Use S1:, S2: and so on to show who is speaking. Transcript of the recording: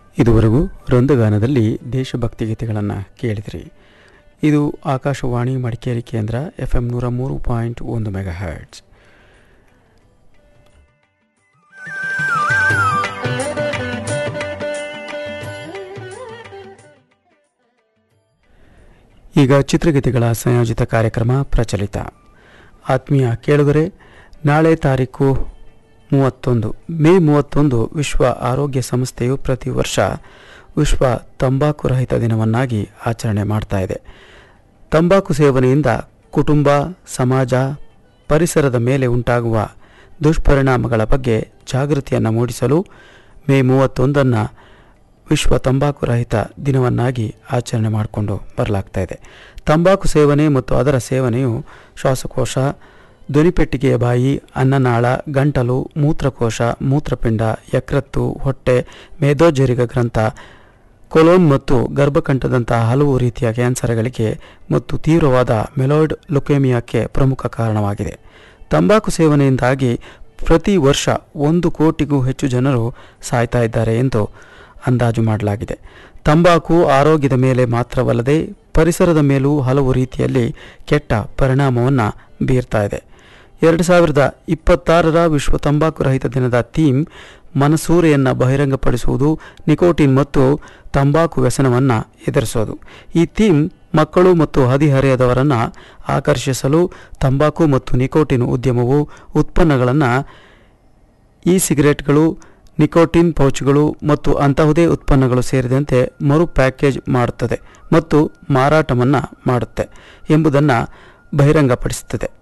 S1: ಇದುವರೆಗೂ ವೃಂದಗಾನದಲ್ಲಿ ದೇಶಭಕ್ತಿ ಗೀತೆಗಳನ್ನು ಕೇಳಿದಿರಿ ಇದು ಆಕಾಶವಾಣಿ ಮಡಿಕೇರಿ ಕೇಂದ್ರ ಎಫ್ ಎಂ ನೂರ ಮೂರು ಪಾಯಿಂಟ್ ಒಂದು ಮೆಗಾ ಹರ್ಟ್ಸ್ ಈಗ ಚಿತ್ರಗೀತೆಗಳ ಸಂಯೋಜಿತ ಕಾರ್ಯಕ್ರಮ ಪ್ರಚಲಿತ ಆತ್ಮೀಯ ಕೇಳುಗರೆ ನಾಳೆ ತಾರೀಕು ಮೂವತ್ತೊಂದು ಮೇ ಮೂವತ್ತೊಂದು ವಿಶ್ವ ಆರೋಗ್ಯ ಸಂಸ್ಥೆಯು ಪ್ರತಿ ವರ್ಷ ವಿಶ್ವ ತಂಬಾಕು ರಹಿತ ದಿನವನ್ನಾಗಿ ಆಚರಣೆ ಮಾಡ್ತಾ ಇದೆ ತಂಬಾಕು ಸೇವನೆಯಿಂದ ಕುಟುಂಬ ಸಮಾಜ ಪರಿಸರದ ಮೇಲೆ ಉಂಟಾಗುವ ದುಷ್ಪರಿಣಾಮಗಳ ಬಗ್ಗೆ ಜಾಗೃತಿಯನ್ನು ಮೂಡಿಸಲು ಮೇ ಮೂವತ್ತೊಂದನ್ನು ವಿಶ್ವ ತಂಬಾಕು ರಹಿತ ದಿನವನ್ನಾಗಿ ಆಚರಣೆ ಮಾಡಿಕೊಂಡು ಬರಲಾಗ್ತಾ ಇದೆ ತಂಬಾಕು ಸೇವನೆ ಮತ್ತು ಅದರ ಸೇವನೆಯು ಶ್ವಾಸಕೋಶ ಧ್ವನಿಪೆಟ್ಟಿಗೆಯ ಬಾಯಿ ಅನ್ನನಾಳ ಗಂಟಲು ಮೂತ್ರಕೋಶ ಮೂತ್ರಪಿಂಡ ಯಕೃತ್ತು ಹೊಟ್ಟೆ ಮೇದೋಜರಿಗ ಗ್ರಂಥ ಕೊಲೋನ್ ಮತ್ತು ಗರ್ಭಕಂಠದಂತಹ ಹಲವು ರೀತಿಯ ಕ್ಯಾನ್ಸರ್ಗಳಿಗೆ ಮತ್ತು ತೀವ್ರವಾದ ಮೆಲಾಯ್ಡ್ ಲುಕೇಮಿಯಾಕ್ಕೆ ಪ್ರಮುಖ ಕಾರಣವಾಗಿದೆ ತಂಬಾಕು ಸೇವನೆಯಿಂದಾಗಿ ಪ್ರತಿ ವರ್ಷ ಒಂದು ಕೋಟಿಗೂ ಹೆಚ್ಚು ಜನರು ಸಾಯ್ತಾ ಇದ್ದಾರೆ ಎಂದು ಅಂದಾಜು ಮಾಡಲಾಗಿದೆ ತಂಬಾಕು ಆರೋಗ್ಯದ ಮೇಲೆ ಮಾತ್ರವಲ್ಲದೆ ಪರಿಸರದ ಮೇಲೂ ಹಲವು ರೀತಿಯಲ್ಲಿ ಕೆಟ್ಟ ಪರಿಣಾಮವನ್ನು ಬೀರ್ತಾ ಇದೆ ಎರಡು ಸಾವಿರದ ಇಪ್ಪತ್ತಾರರ ವಿಶ್ವ ತಂಬಾಕು ರಹಿತ ದಿನದ ಥೀಮ್ ಮನಸೂರೆಯನ್ನು ಬಹಿರಂಗಪಡಿಸುವುದು ನಿಕೋಟಿನ್ ಮತ್ತು ತಂಬಾಕು ವ್ಯಸನವನ್ನು ಎದುರಿಸೋದು ಈ ಥೀಮ್ ಮಕ್ಕಳು ಮತ್ತು ಹದಿಹರೆಯದವರನ್ನು ಆಕರ್ಷಿಸಲು ತಂಬಾಕು ಮತ್ತು ನಿಕೋಟಿನ್ ಉದ್ಯಮವು ಉತ್ಪನ್ನಗಳನ್ನು ಇ ಸಿಗರೆಟ್ಗಳು ನಿಕೋಟಿನ್ ಪೌಚ್ಗಳು ಮತ್ತು ಅಂತಹುದೇ ಉತ್ಪನ್ನಗಳು ಸೇರಿದಂತೆ ಮರು ಪ್ಯಾಕೇಜ್ ಮಾಡುತ್ತದೆ ಮತ್ತು ಮಾರಾಟವನ್ನು ಮಾಡುತ್ತೆ ಎಂಬುದನ್ನು ಬಹಿರಂಗಪಡಿಸುತ್ತದೆ